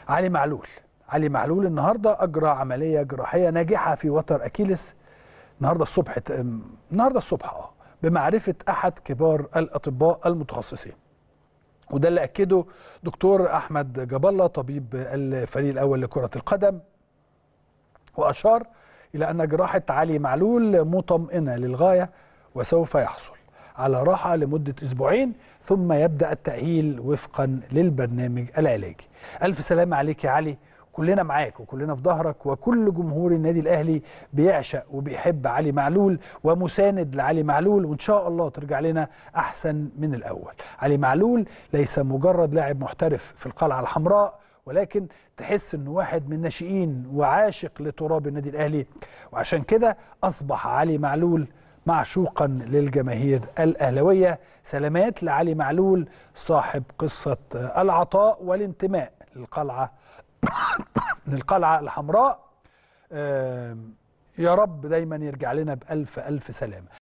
علي معلول علي معلول النهارده اجرى عمليه جراحيه ناجحه في وتر اكيلس النهارده الصبح النهارده الصبح اه بمعرفه احد كبار الاطباء المتخصصين وده اللي اكده دكتور احمد جاب الله طبيب الفريق الاول لكره القدم واشار الى ان جراحه علي معلول مطمئنه للغايه وسوف يحصل على راحه لمده اسبوعين ثم يبدا التاهيل وفقا للبرنامج العلاجي. الف سلامه عليك يا علي كلنا معاك وكلنا في ظهرك وكل جمهور النادي الاهلي بيعشق وبيحب علي معلول ومساند لعلي معلول وان شاء الله ترجع لنا احسن من الاول. علي معلول ليس مجرد لاعب محترف في القلعه الحمراء ولكن تحس انه واحد من الناشئين وعاشق لتراب النادي الاهلي وعشان كده اصبح علي معلول معشوقا للجماهير الاهلاويه سلامات لعلي معلول صاحب قصه العطاء والانتماء للقلعه للقلعه الحمراء يا رب دايما يرجع لنا بالف الف سلامه